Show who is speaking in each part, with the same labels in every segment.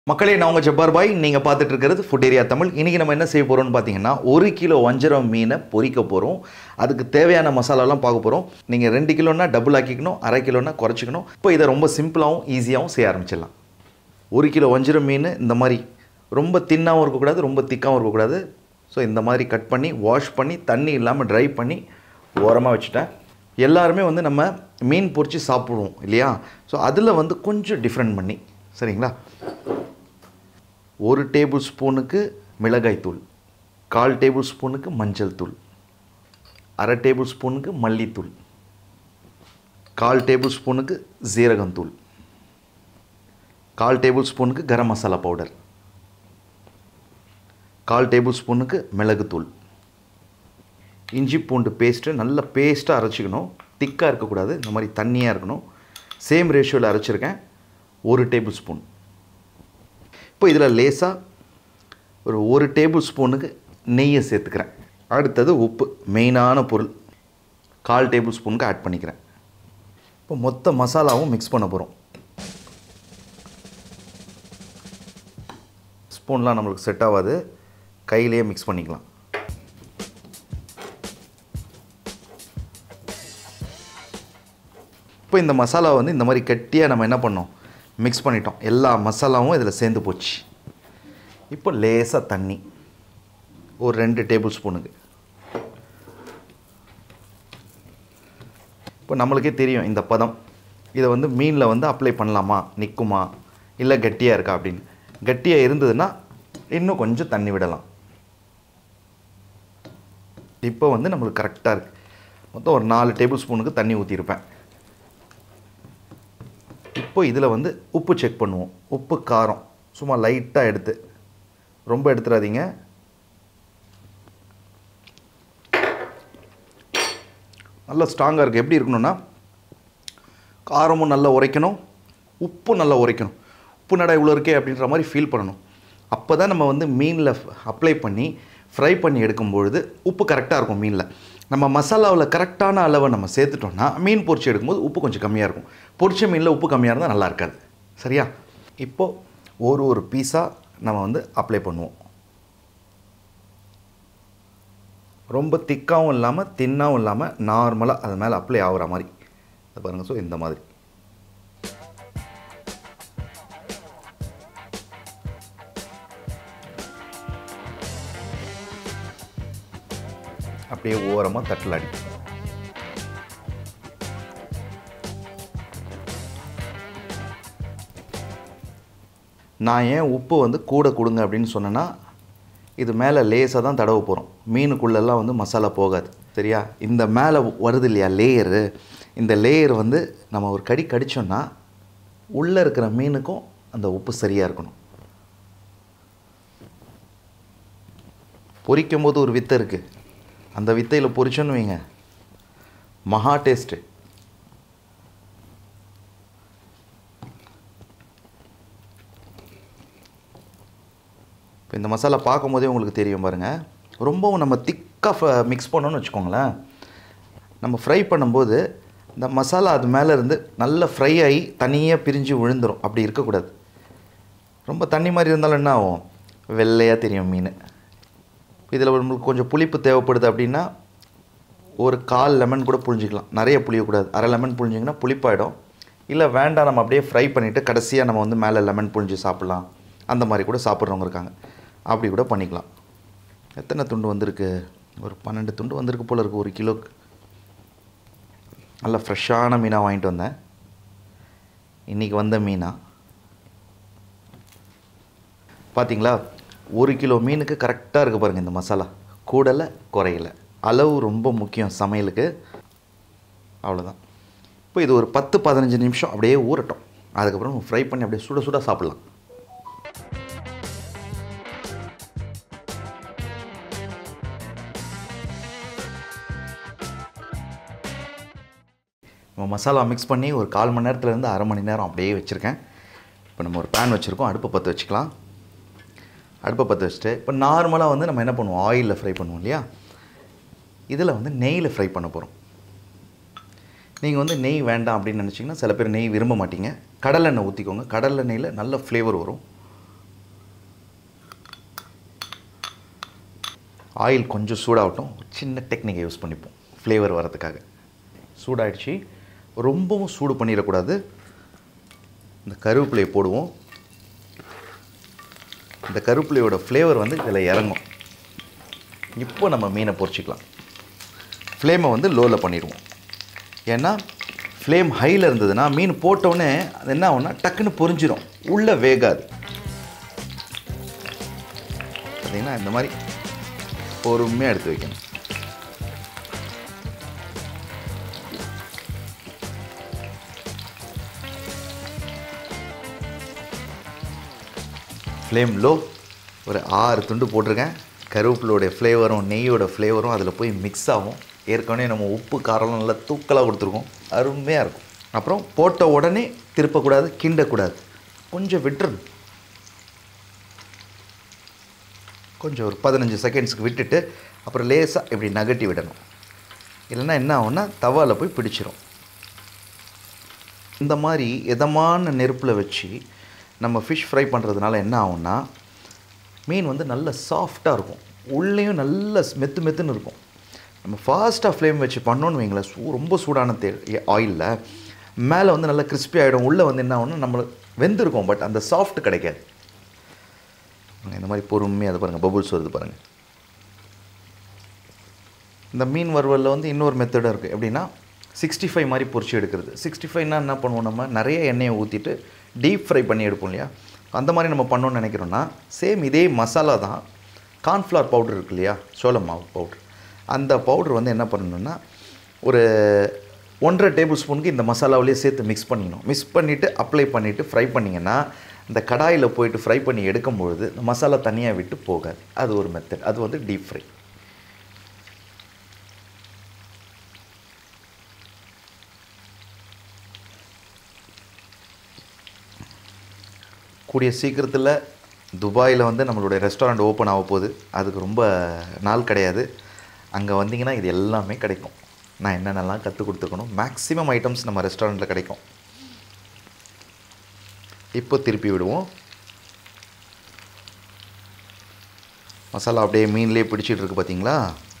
Speaker 1: மக்களே நான் உங்கள் ஜப்பார் பாய் நீங்கள் பார்த்துட்டு இருக்கிறது ஃபுட் ஏரியா தமிழ் இன்றைக்கி நம்ம என்ன செய்ய போகிறோம்னு பார்த்தீங்கன்னா ஒரு கிலோ வஞ்சரம் மீனை பொரிக்க போகிறோம் அதுக்கு தேவையான மசாலாலாம் பார்க்க போகிறோம் நீங்கள் ரெண்டு கிலோனா டபுள் ஆக்கிக்கணும் அரை கிலோனா குறைச்சிக்கணும் இப்போ இதை ரொம்ப சிம்பிளாகவும் ஈஸியாகவும் செய்ய ஆரம்பிச்சிடலாம் ஒரு கிலோ வஞ்சரம் மீன் இந்த மாதிரி ரொம்ப தின்னாகவும் இருக்கக்கூடாது ரொம்ப திக்காகவும் இருக்கக்கூடாது ஸோ இந்த மாதிரி கட் பண்ணி வாஷ் பண்ணி தண்ணி இல்லாமல் ட்ரை பண்ணி ஓரமாக வச்சுட்டேன் எல்லாருமே வந்து நம்ம மீன் பொரித்து சாப்பிடுவோம் இல்லையா ஸோ அதில் வந்து கொஞ்சம் டிஃப்ரெண்ட் பண்ணி சரிங்களா ஒரு டேபிள் ஸ்பூனுக்கு மிளகாய் தூள் கால் டேபிள் ஸ்பூனுக்கு மஞ்சள் தூள் அரை டேபிள் ஸ்பூனுக்கு மல்லித்தூள் கால் டேபிள் ஸ்பூனுக்கு ஜீரகத்தூள் கால் டேபிள் ஸ்பூனுக்கு கரம் மசாலா பவுடர் கால் டேபிள் ஸ்பூனுக்கு மிளகுத்தூள் இஞ்சி பூண்டு பேஸ்ட்டு நல்ல பேஸ்ட்டாக அரைச்சிக்கணும் திக்காக இருக்கக்கூடாது இந்த மாதிரி தண்ணியாக இருக்கணும் சேம் ரேஷியோவில் அரைச்சிருக்கேன் ஒரு டேபிள் ஸ்பூன் இப்போ இதில் லேசாக ஒரு ஒரு டேபிள் ஸ்பூனுக்கு நெய்யை சேர்த்துக்கிறேன் அடுத்தது உப்பு மெயினான பொருள் கால் டேபிள் ஸ்பூனுக்கு ஆட் பண்ணிக்கிறேன் இப்போ மொத்த மசாலாவும் மிக்ஸ் பண்ண போகிறோம் ஸ்பூன்லாம் நம்மளுக்கு செட் ஆகாது கையிலேயே மிக்ஸ் பண்ணிக்கலாம் இப்போ இந்த மசாலா வந்து இந்த மாதிரி கெட்டியாக நம்ம என்ன பண்ணோம் மிக்ஸ் பண்ணிட்டோம் எல்லா மசாலாவும் இதில் சேர்ந்து போச்சு இப்போ லேசாக தண்ணி ஒரு ரெண்டு டேபிள் ஸ்பூனுக்கு இப்போ நம்மளுக்கே தெரியும் இந்த பதம் இதை வந்து மீனில் வந்து அப்ளை பண்ணலாமா நிற்குமா இல்லை கெட்டியாக இருக்கா அப்படின்னு கெட்டியாக இருந்ததுன்னா இன்னும் கொஞ்சம் தண்ணி விடலாம் இப்போ வந்து நம்மளுக்கு கரெக்டாக இருக்குது மொத்தம் ஒரு நாலு டேபிள் ஸ்பூனுக்கு தண்ணி ஊற்றிருப்பேன் இப்போ இதில் வந்து உப்பு செக் பண்ணுவோம் உப்பு காரம் சும்மா லைட்டாக எடுத்து ரொம்ப எடுத்துடாதீங்க நல்லா ஸ்ட்ராங்காக இருக்குது எப்படி இருக்கணும்னா காரமும் நல்லா உரைக்கணும் உப்பும் நல்லா உரைக்கணும் உப்பு நடை இவ்வளோ இருக்கே அப்படின்ற மாதிரி ஃபீல் பண்ணணும் அப்போ தான் நம்ம வந்து மீனில் அப்ளை பண்ணி ஃப்ரை பண்ணி எடுக்கும்பொழுது உப்பு கரெக்டாக இருக்கும் மீனில் நம்ம மசாலாவில் கரெக்டான அளவை நம்ம சேர்த்துட்டோம்னா மீன் பொரிச்சு எடுக்கும்போது உப்பு கொஞ்சம் கம்மியாக இருக்கும் பொரிச்ச மீனில் உப்பு கம்மியாக இருந்தால் நல்லா இருக்காது சரியா இப்போது ஒரு ஒரு பீஸாக நம்ம வந்து அப்ளை பண்ணுவோம் ரொம்ப திக்காகவும் இல்லாமல் தின்னாகவும் இல்லாமல் நார்மலாக அது மேலே அப்ளை ஆகுற மாதிரி அது பாருங்கள் ஸோ இந்த மாதிரி அப்படியே ஓரமாக தட்டில் அடி நான் ஏன் உப்பு வந்து கூட கொடுங்க அப்படின்னு சொன்னேன்னா இது மேலே லேசாக தான் தடவ போகிறோம் மீனுக்குள்ளெல்லாம் வந்து மசாலா போகாது சரியா இந்த மேலே வருது இல்லையா லேயரு இந்த லேயர் வந்து நம்ம ஒரு கடி கடிச்சோன்னா உள்ளே இருக்கிற மீனுக்கும் அந்த உப்பு சரியாக இருக்கணும் பொரிக்கும் போது ஒரு வித்தை இருக்குது அந்த வித்தையில் பொரிச்சோன்னு வைங்க மகா டேஸ்ட்டு இப்போ இந்த மசாலா பார்க்கும்போதே உங்களுக்கு தெரியும் பாருங்கள் ரொம்பவும் நம்ம திக்காக மிக்ஸ் பண்ணோன்னு வச்சுக்கோங்களேன் நம்ம ஃப்ரை பண்ணும்போது இந்த மசாலா அது மேலே இருந்து நல்லா ஃப்ரை ஆகி தனியாக பிரிஞ்சு விழுந்துடும் அப்படி இருக்கக்கூடாது ரொம்ப தண்ணி மாதிரி இருந்தாலும் என்ன ஆகும் வெள்ளையாக தெரியும் மீன் இதில் நம்மளுக்கு கொஞ்சம் புளிப்பு தேவைப்படுது அப்படின்னா ஒரு கால் லெமன் கூட புழிஞ்சிக்கலாம் நிறைய புளியக்கூடாது அரை லெமன் புழிஞ்சிங்கன்னா புளிப்பாயிடும் இல்லை வேண்டாம் நம்ம அப்படியே ஃப்ரை பண்ணிவிட்டு கடைசியாக நம்ம வந்து மேலே லெமன் புழிஞ்சு சாப்பிட்லாம் அந்த மாதிரி கூட சாப்பிட்றவங்க இருக்காங்க அப்படி கூட பண்ணிக்கலாம் எத்தனை துண்டு வந்திருக்கு ஒரு பன்னெண்டு துண்டு வந்திருக்கு போல் இருக்குது ஒரு கிலோக்கு நல்ல ஃப்ரெஷ்ஷான மீனாக வாங்கிட்டு வந்தேன் இன்றைக்கி வந்த மீனாக பார்த்தீங்களா ஒரு கிலோ மீனுக்கு கரெக்டாக இருக்குது பாருங்கள் இந்த மசாலா கூடலை குறையல அளவு ரொம்ப முக்கியம் சமையலுக்கு அவ்வளோதான் இப்போ இது ஒரு பத்து பதினஞ்சு நிமிஷம் அப்படியே ஊறட்டும் அதுக்கப்புறம் ஃப்ரை பண்ணி அப்படியே சுட சுட சாப்பிட்லாம் நம்ம மசாலா மிக்ஸ் பண்ணி ஒரு கால் மணி நேரத்துலேருந்து அரை மணி நேரம் அப்படியே வச்சுருக்கேன் இப்போ நம்ம ஒரு பேன் வச்சுருக்கோம் அடுப்பை பற்ற வச்சுக்கலாம் அடுப்பை பற்ற வச்சுட்டு இப்போ நார்மலாக வந்து நம்ம என்ன பண்ணுவோம் ஆயிலில் ஃப்ரை பண்ணுவோம் இல்லையா இதில் வந்து நெய்யில் ஃப்ரை பண்ண போகிறோம் நீங்கள் வந்து நெய் வேண்டாம் அப்படின்னு நினச்சிங்கன்னா சில பேர் நெய் விரும்ப மாட்டீங்க கடலெண்ணெய் ஊற்றிக்கோங்க கடலெண்ணெயில் நல்ல ஃப்ளேவர் வரும் ஆயில் கொஞ்சம் சூடாகட்டும் ஒரு சின்ன டெக்னிக்கை யூஸ் பண்ணிப்போம் ஃப்ளேவர் வரதுக்காக சூடாயிடுச்சு ரொம்பவும் சூடு பண்ணிடக்கூடாது இந்த கருவேப்பிலையை போடுவோம் இந்த கருவேப்பிலையோட ஃப்ளேவர் வந்து இதில் இறங்கும் இப்போ நம்ம மீனை பொரிச்சிக்கலாம் ஃப்ளேமை வந்து லோவில் பண்ணிடுவோம் ஏன்னா ஃப்ளேம் ஹையில் இருந்ததுன்னா மீன் போட்டோடனே அது என்ன ஆகும்னா டக்குன்னு பொரிஞ்சிரும் உள்ளே வேகாது பார்த்தீங்கன்னா இந்த மாதிரி பொறுமையாக எடுத்து வைக்கணும் ஃப்ளேம் லோ ஒரு ஆறு துண்டு போட்டிருக்கேன் கருவேப்பிலோடைய ஃப்ளேவரும் நெய்யோட ஃப்ளேவரும் அதில் போய் மிக்ஸ் ஆகும் ஏற்கனவே நம்ம உப்பு காரம்லாம் நல்லா தூக்கலாக கொடுத்துருக்கோம் அருமையாக இருக்கும் அப்புறம் போட்ட உடனே திருப்பக்கூடாது கிண்டக்கூடாது கொஞ்சம் விட்டுறணும் கொஞ்சம் ஒரு பதினஞ்சு செகண்ட்ஸ்க்கு விட்டுட்டு அப்புறம் லேசாக இப்படி நகட்டி விடணும் இல்லைன்னா என்ன ஆகும்னா தவாவில் போய் பிடிச்சிரும் இந்த மாதிரி எதமான நெருப்பில் வச்சு நம்ம ஃபிஷ் ஃப்ரை பண்ணுறதுனால என்ன ஆகும்னா மீன் வந்து நல்ல சாஃப்டாக இருக்கும் உள்ளேயும் நல்ல மெத்து மெத்துன்னு இருக்கும் நம்ம ஃபாஸ்ட்டாக ஃப்ளேம் வச்சு பண்ணோன்னு வைங்களேன் சூ ரொம்ப சூடான தே ஆயிலில் மேலே வந்து நல்லா கிறிஸ்பி ஆகிடும் உள்ளே வந்து என்ன ஆகும்னா நம்ம வெந்திருக்கும் பட் அந்த சாஃப்ட் கிடைக்காது இந்த மாதிரி பொறுமையாக அது பாருங்கள் பபுள்ஸ் வருது பாருங்கள் இந்த மீன் வறுவலில் வந்து இன்னொரு மெத்தடும் இருக்குது எப்படின்னா சிக்ஸ்டி ஃபைவ் மாதிரி பொரிச்சு எடுக்கிறது சிக்ஸ்டி ஃபைவ்னா என்ன பண்ணுவோம் நம்ம நிறைய எண்ணெயை ஊற்றிட்டு டீப் ஃப்ரை பண்ணி எடுப்போம் இல்லையா அந்த மாதிரி நம்ம பண்ணோன்னு நினைக்கிறோன்னா சேம் இதே மசாலா தான் கார்ன்ஃப்ளவர் பவுடர் இருக்கு இல்லையா சோள மாவு பவுடர் அந்த பவுடர் வந்து என்ன பண்ணணும்னா ஒரு ஒன்றரை டேபிள் ஸ்பூனுக்கு இந்த மசாலாவிலேயே சேர்த்து மிக்ஸ் பண்ணிக்கணும் மிக்ஸ் பண்ணிவிட்டு அப்ளை பண்ணிவிட்டு ஃப்ரை பண்ணிங்கன்னா இந்த கடாயில் போயிட்டு ஃப்ரை பண்ணி எடுக்கும்பொழுது இந்த மசாலா தனியாக விட்டு போகாது அது ஒரு மெத்தட் அது வந்து டீப் ஃப்ரை கூடிய சீக்கிரத்தில் துபாயில் வந்து நம்மளுடைய ரெஸ்டாரண்ட் ஓப்பன் ஆக போகுது அதுக்கு ரொம்ப நாள் கிடையாது அங்கே வந்தீங்கன்னா இது எல்லாமே கிடைக்கும் நான் என்னென்னலாம் கற்றுக் கொடுத்துருக்கணும் மேக்ஸிமம் ஐட்டம்ஸ் நம்ம ரெஸ்டாரண்ட்டில் கிடைக்கும் இப்போ திருப்பி விடுவோம் மசாலா அப்படியே மீன்லேயே பிடிச்சிட்டு இருக்கு பார்த்தீங்களா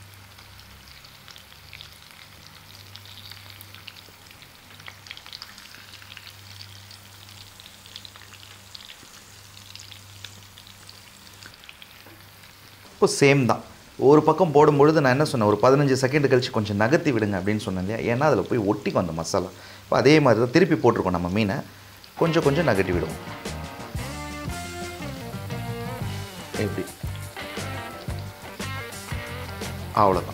Speaker 1: இப்போ சேம் தான் ஒரு பக்கம் போடும்பொழுது நான் என்ன சொன்னேன் ஒரு பதினஞ்சு செகண்ட் கழிச்சு கொஞ்சம் நகர்த்தி விடுங்க அப்படின்னு சொன்னேன் இல்லையா ஏன்னா அதில் போய் ஒட்டிக்கும் அந்த மசாலா இப்போ அதே மாதிரி தான் திருப்பி போட்டிருக்கோம் நம்ம மீனை கொஞ்சம் கொஞ்சம் நகட்டி விடுவோம் எப்படி அவ்வளோதான்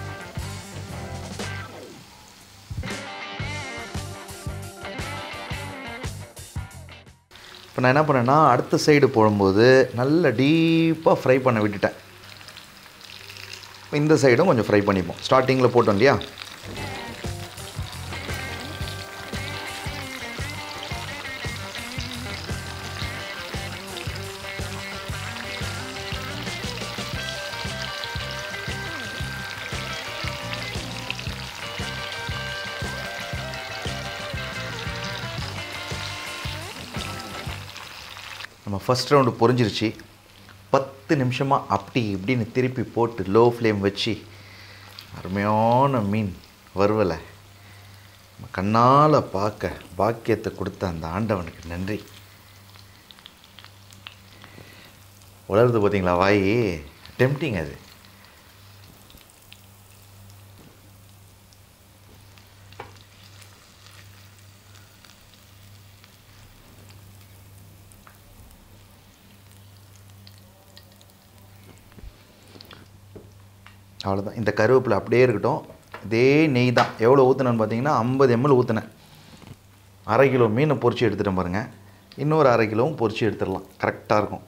Speaker 1: இப்போ நான் என்ன பண்ணேன்னா அடுத்த சைடு போடும்போது நல்ல டீப்பாக ஃப்ரை பண்ண விட்டுட்டேன் இந்த சைடும் கொஞ்சம் ஃப்ரை பண்ணிப்போம் ஸ்டார்டிங்கில் போட்டோம் இல்லையா நம்ம ஃபஸ்ட் ரவுண்டு பொரிஞ்சிருச்சு பத்து நிமிஷமாக அப்படி இப்படின்னு திருப்பி போட்டு லோ ஃப்ளேம் வச்சு அருமையான மீன் வறுவலை நம்ம கண்ணால் பார்க்க பாக்கியத்தை கொடுத்த அந்த ஆண்டவனுக்கு நன்றி உலருது பார்த்தீங்களா வாய் டெம்டிங் அது அவ்வளோதான் இந்த கருவேப்பிலை அப்படியே இருக்கட்டும் இதே நெய் தான் எவ்வளோ ஊற்றுனேன்னு பார்த்தீங்கன்னா ஐம்பது எம்எல் ஊற்றுனேன் அரை கிலோ மீனை பொரிச்சு எடுத்துட்டேன் பாருங்கள் இன்னொரு அரை கிலோவும் பொரிச்சு எடுத்துடலாம் கரெக்டாக இருக்கும்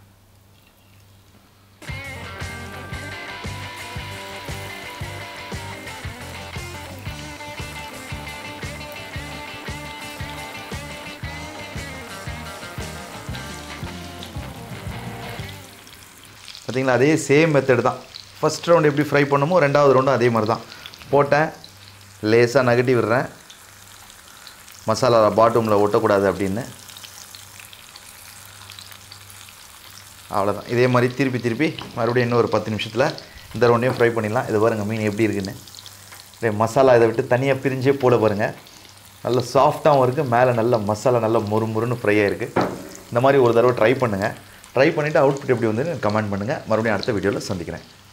Speaker 1: பார்த்தீங்களா அதே சேம் மெத்தட் தான் ஃபஸ்ட் ரவுண்ட் எப்படி ஃப்ரை பண்ணுமோ ரெண்டாவது ரவுண்டும் அதே மாதிரி தான் போட்டேன் லேசாக நகட்டி விடுறேன் மசாலா பாட்டூமில் ஒட்டக்கூடாது அப்படின்னு அவ்வளோதான் இதே மாதிரி திருப்பி திருப்பி மறுபடியும் இன்னும் ஒரு பத்து நிமிஷத்தில் இந்த ஒன்றையும் ஃப்ரை பண்ணிடலாம் இது பாருங்கள் மீன் எப்படி இருக்குன்னு அப்படியே மசாலா இதை விட்டு தனியாக பிரிஞ்சே போல பாருங்கள் நல்ல சாஃப்டாகவும் இருக்குது மேலே நல்ல மசாலா நல்ல மொறு மொறுன்னு ஃப்ரை ஆகிருக்கு இந்த மாதிரி ஒரு தடவை ட்ரை பண்ணுங்கள் ட்ரை பண்ணிவிட்டு அவுட்புட் எப்படி வந்து கமெண்ட் பண்ணுங்கள் மறுபடியும் அடுத்த வீடியோவில் சந்திக்கிறேன்